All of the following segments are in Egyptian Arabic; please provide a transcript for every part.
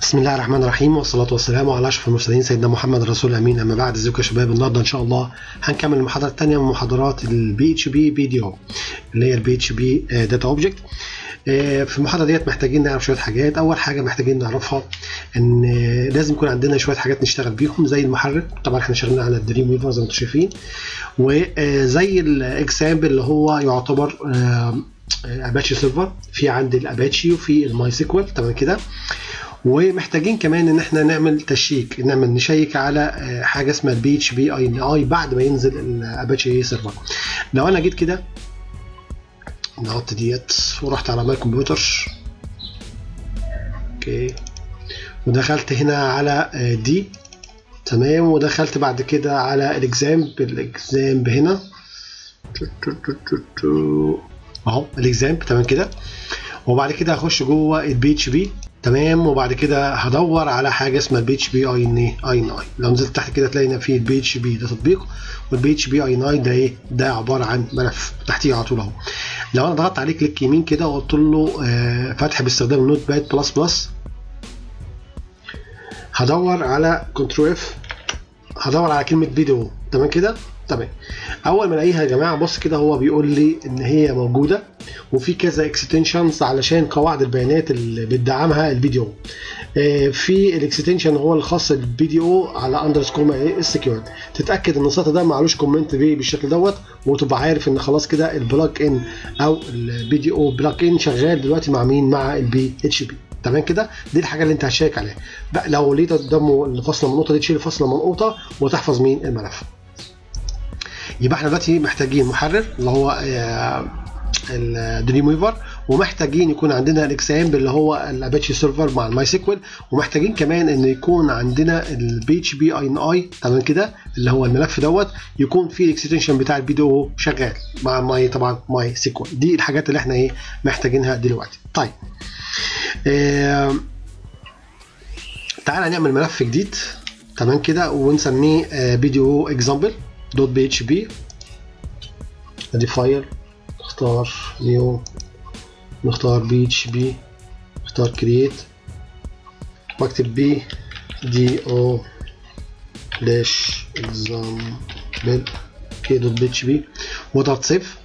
بسم الله الرحمن الرحيم والصلاة والسلام على أشرف المرسلين سيدنا محمد رسول الأمين أما بعد ازيكم يا شباب النهارده إن شاء الله هنكمل المحاضرة الثانية من محاضرات البي اتش بي بي دي او اللي هي البي اتش بي داتا اوبجكت في المحاضرة ديت محتاجين نعرف شوية حاجات أول حاجة محتاجين نعرفها إن لازم يكون عندنا شوية حاجات نشتغل بيهم زي المحرك طبعا احنا شغالين على الدريم ويفر زي ما انتم شايفين وزي الاكزامبل اللي هو يعتبر اباتشي سيرفر في عندي الاباتشي وفي الماي سيكوال تمام كده ومحتاجين كمان ان احنا نعمل تشيك نعمل نشيك على حاجه اسمها البي اتش بي اي ان اي بعد ما ينزل الاباتشي سيرفر لو انا جيت كده نحط ديت ورحت على ماي كمبيوتر اوكي ودخلت هنا على دي تمام ودخلت بعد كده على الاكزامب الاكزامب هنا اهو الاكزامب تمام كده وبعد كده هخش جوه البي اتش بي تمام وبعد كده هدور على حاجه اسمها البي اتش بي اي ان اي ان اي لو نزلت تحت كده تلاقي في البي اتش بي ده تطبيق والبي اتش بي اي ان اي ده ايه ده عباره عن ملف تحتيه على طول اهو لو انا ضغطت عليه كليك يمين كده وقلت له آه فتح باستخدام النوت باد بلس بلس هدور على كنترول اف هدور على كلمه فيديو تمام كده تمام اول ما الاقيها يا جماعه بص كده هو بيقول لي ان هي موجوده وفي كذا اكستنشنز علشان قواعد البيانات اللي بتدعمها البي دي او في الاكستنشن هو الخاص بالبي دي او على اندرسكور سكيورد تتاكد ان السطر ده معلوش كومنت بيه بالشكل دوت وتبقى عارف ان خلاص كده البلاك ان او البي دي او بلاك ان شغال دلوقتي مع مين مع البي اتش بي تمام كده دي الحاجه اللي انت هتشيك عليها بقى لو لقيت قدامه الفاصله المنقوطه دي تشيل الفاصله المنقوطه وتحفظ مين الملف يبقى احنا دلوقتي محتاجين محرر اللي هو الدريم ويفر ومحتاجين يكون عندنا الاكسامبل اللي هو الاباتشي سيرفر مع الماي سيكوال ومحتاجين كمان ان يكون عندنا البي اتش بي اي ان اي تمام كده اللي هو الملف دوت يكون فيه الاكستنشن بتاع البي دي او شغال مع ماي طبعا ماي سيكوال دي الحاجات اللي احنا ايه محتاجينها دلوقتي طيب اه تعالى نعمل ملف جديد تمام كده ونسميه اه بي دي او اكزامبل دوت بي اتش بي ادي فايل نختار نيو نختار بي اتش بي نختار كرييت واكتب بي دي او داش اكزامبل كي دوت بي اتش بي واضغط سيف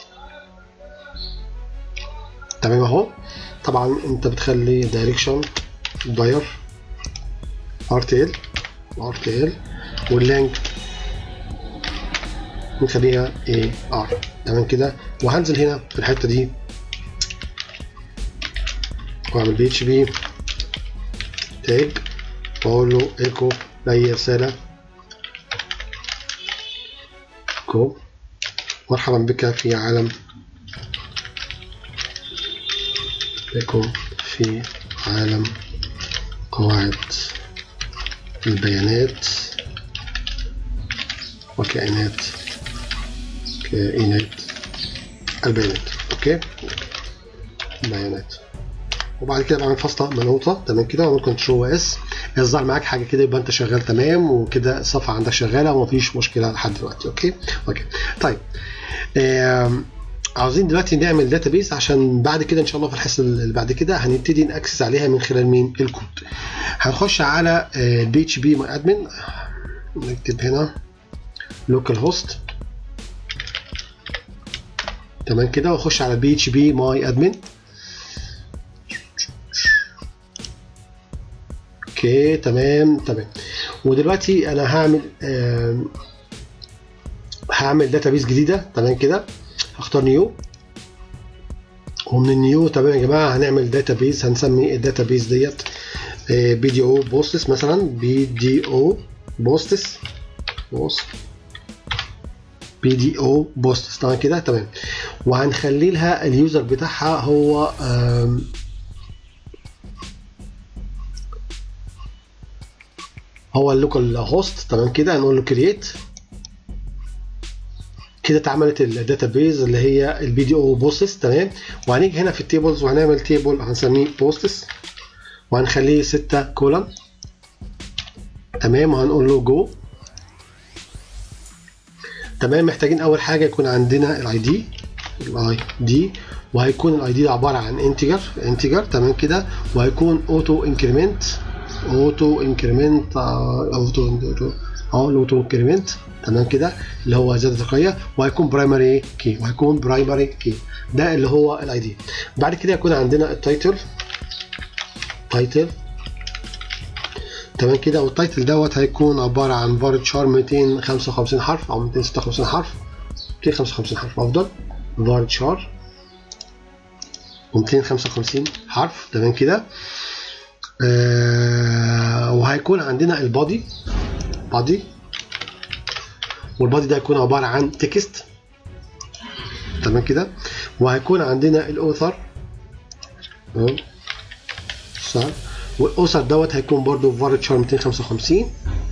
تمام اهو طبعا انت بتخلي دايركشن داير ار تي ال ار تي ال واللينك نخليها اي ار تمام كده وهنزل هنا في الحته دي واعمل بي اتش بي تاج واقول له ايكو لاي رساله كو مرحبا بك في عالم ايكو في عالم قواعد البيانات وكائنات كائنات البيانات اوكي بيانات وبعد كده بعمل فاصله منقوطه تمام كده واعمل كنترول اس يظهر معاك حاجه كده يبقى انت شغال تمام وكده الصفحه عندك شغاله ومفيش مشكله لحد دلوقتي اوكي اوكي طيب آه عاوزين دلوقتي نعمل داتابيس عشان بعد كده ان شاء الله في الحصه اللي بعد كده هنبتدي ناكسس عليها من خلال مين الكود هنخش على البي اتش بي ادمن نكتب هنا لوكال هوست تمام كده واخش على بي اتش بي ماي ادمن اوكي تمام تمام ودلوقتي انا هعمل آه هعمل داتابيس جديده تمام كده هختار نيو ومن النيو تمام يا جماعه هنعمل داتابيس هنسمي الداتابيس ديت آه بي دي او بوستس مثلا بي دي او بوستس بوست بي دي او بوست تمام كده تمام وهنخلي لها اليوزر بتاعها هو هو اللوكال هوست تمام كده هنقول له كرييت كده اتعملت الداتابيز اللي هي البي دي او بوستس تمام وهنيجي هنا في التيبلز وهنعمل تيبل هنسميه بوستس وهنخليه 6 كولم تمام وهنقول له جو تمام محتاجين اول حاجه يكون عندنا الاي دي الاي دي وهيكون الاي دي عباره عن انتجر انتجر تمام كده وهيكون اوتو انكريمنت اوتو انكريمنت اوتو اه الاوتو انكريمنت تمام كده اللي هو زياده تلقائيه وهيكون برايمري كي وهيكون برايمري كي ده اللي هو الاي دي بعد كده يكون عندنا التايتل تايتل تمام كده والتايتل دوت هيكون عباره عن بار تشار 255 حرف او 256 حرف 255 حرف افضل بار تشار و255 حرف تمام كده آه وهيكون عندنا البادي بادي والبادي ده هيكون عباره عن تكست تمام كده وهيكون عندنا الاوثر صح والاوثر دوت هيكون برضو فارتشار 255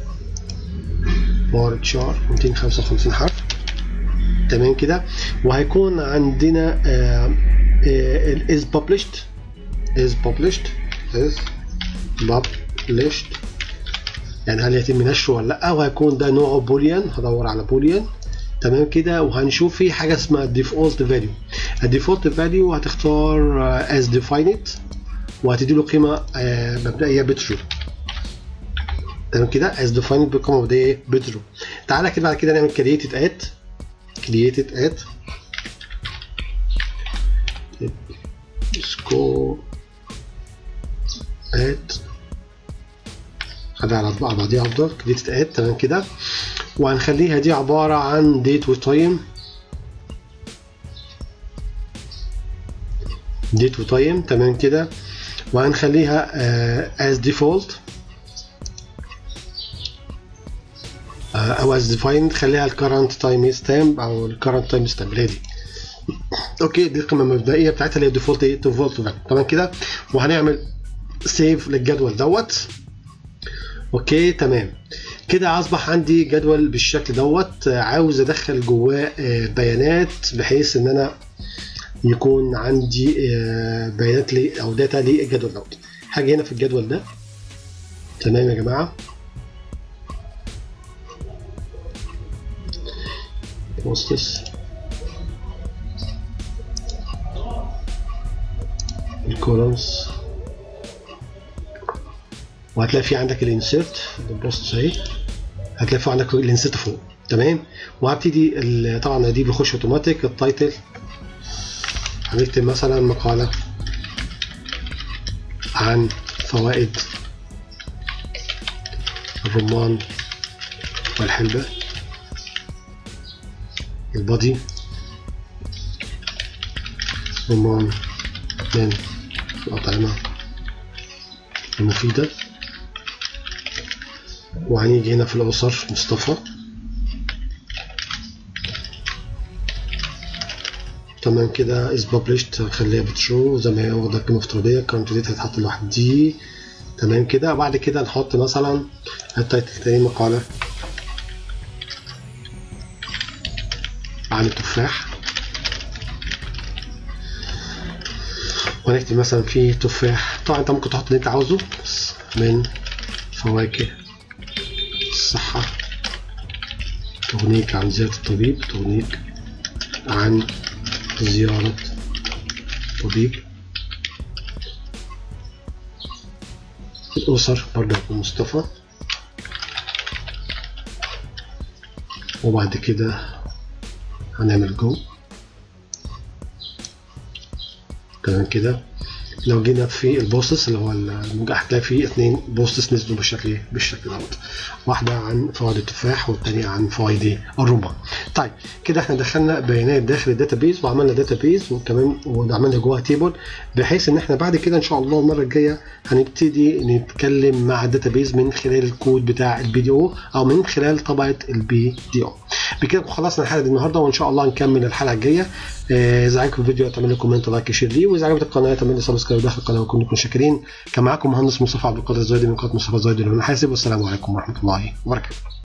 فارتشار 255 حرف تمام كده وهيكون عندنا is published is published is published يعني هل يتم نشره ولا لا وهيكون ده نوعه بوليان هدور على بوليان تمام كده وهنشوف في حاجه اسمها ديفولت فاليو الديفولت فاليو هتختار از ديفايند وهتدي له قيمه مبدئيه بترو تمام كده از ديفايند بقيمه مبدئيه بترو تعالى كده بعد كده نعمل كرييتد ات كرييتد ات سكور ات خليها على بعضيها افضل كرييتد ات تمام كده وهنخليها دي عبارة عن date وتايم date وتايم تمام كده وهنخليها uh, as default uh, او as defined خليها ال current time stamp او ال current time stamp اللي دي اوكي دي القيمة المبدئية بتاعتها اللي هي default ايه default value تمام كده وهنعمل سيف للجدول دوت اوكي تمام كده اصبح عندي جدول بالشكل دوت عاوز ادخل جواه بيانات بحيث ان انا يكون عندي بيانات لي او داتا للجدول دوت هاجي هنا في الجدول ده تمام يا جماعه بوستس الكولونز وهتلاقي في عندك الانسيرت البوست اهي هتلاقي في عندك الانسيرت فوق تمام وهبتدي طبعا دي بيخش اوتوماتيك التايتل هنكتب مثلا مقالة عن فوائد الرمان والحلبة البادي رمان من الأطعمة المفيدة وهنيجي هنا في الأسر مصطفى تمام كده is published هنخليها بترو زي ما هي واخدة قيمة افتراضية current date هيتحط لوحده دي تمام كده بعد كده نحط مثلا التايتل تاني مقالة عن التفاح ونكتب مثلا في تفاح طبعا انت ممكن تحط اللي انت عاوزه بس من فواكه الصحة تغنيك عن زيارة الطبيب تغنيك عن زيارة طبيب الأسر برضه مصطفى وبعد كده هنعمل جو تمام كده لو جينا في البوستس اللي هو هتلاقي فيه اثنين بوستس نزلوا بالشكل بالشكل دوت واحده عن فوائد التفاح والثانيه عن فوائد الرمان طيب كده احنا دخلنا بيانات داخل الداتابيز وعملنا داتابيز وكمان وعملنا جواها تيبل بحيث ان احنا بعد كده ان شاء الله المره الجايه هنبتدي نتكلم مع الداتابيز من خلال الكود بتاع البي دي او او من خلال طبعه البي دي او بكده خلصنا الحلقه دي النهارده وان شاء الله نكمل الحلقه الجايه اذا عجبكم الفيديو اعمل لي كومنت لايك شير ليه واذا عجبت القناه اعمل لي سبسكرايب داخل القناه وكون لكم شاكرين كان معاكم مهندس مصطفى عبد القادر الزايدي من قناه مصطفى الزايدي للمحاسب والسلام عليكم ورحمه الله وبركاته